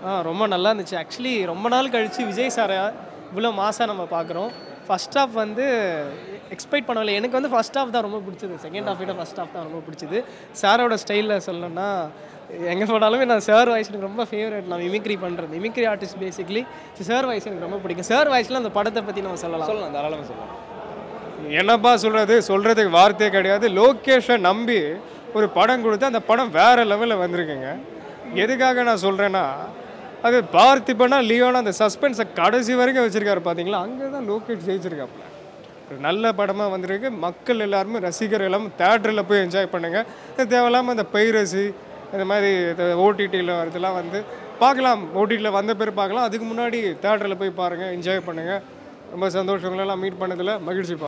ஆ ரொம்ப நல்லா இருந்துச்சு ஆக்சுவலி ரொம்ப நாள் கழித்து விஜய் சாரை இவ்வளோ மாசாக நம்ம பார்க்குறோம் ஃபர்ஸ்ட் ஹாஃப் வந்து எக்ஸ்பெக்ட் பண்ணவில்லை எனக்கு வந்து ஃபர்ஸ்ட் ஹாஃப் தான் ரொம்ப பிடிச்சது செகண்ட் ஹாஃப் விட ஃபர்ஸ்ட் ஹாஃப் தான் ரொம்ப பிடிச்சது சாரோட ஸ்டைலில் சொல்லணும்னா எங்கே போனாலுமே நான் சார் வாய்ஸ் எனக்கு ரொம்ப ஃபேவரட் நான் மிமிக்ரி பண்ணுறது mimicry artist basically sir voice எனக்கு ரொம்ப பிடிக்கும் சார் வாய்ஸில் அந்த படத்தை பற்றி நம்ம சொல்லலாம் சொல்லலாம் தாராளமாக சொல்லலாம் என்னப்பா சொல்கிறது சொல்கிறதுக்கு வார்த்தையே கிடையாது லோகேஷை நம்பி ஒரு படம் கொடுத்து அந்த படம் வேறு லெவலில் வந்திருக்குங்க எதுக்காக நான் சொல்கிறேன்னா அது பார்த்திபனா லியோனா அந்த சஸ்பென்ஸை கடைசி வரைக்கும் வச்சுருக்காரு பார்த்தீங்களா அங்கே தான் லோகேஷ் ஜெயிச்சிருக்காப்புல ஒரு நல்ல படமாக வந்திருக்கு மக்கள் எல்லாருமே ரசிகர் எல்லாமே தேட்டரில் போய் என்ஜாய் பண்ணுங்கள் இது தேவையில்லாமல் இந்த பைரசி இந்த மாதிரி ஓடிடியில் வரதெல்லாம் வந்து பார்க்கலாம் ஓடிடியில் வந்த பேர் பார்க்கலாம் அதுக்கு முன்னாடி தேட்டரில் போய் பாருங்கள் என்ஜாய் பண்ணுங்கள் ரொம்ப சந்தோஷங்களெல்லாம் மீட் பண்ணதில் மகிழ்ச்சிப்பா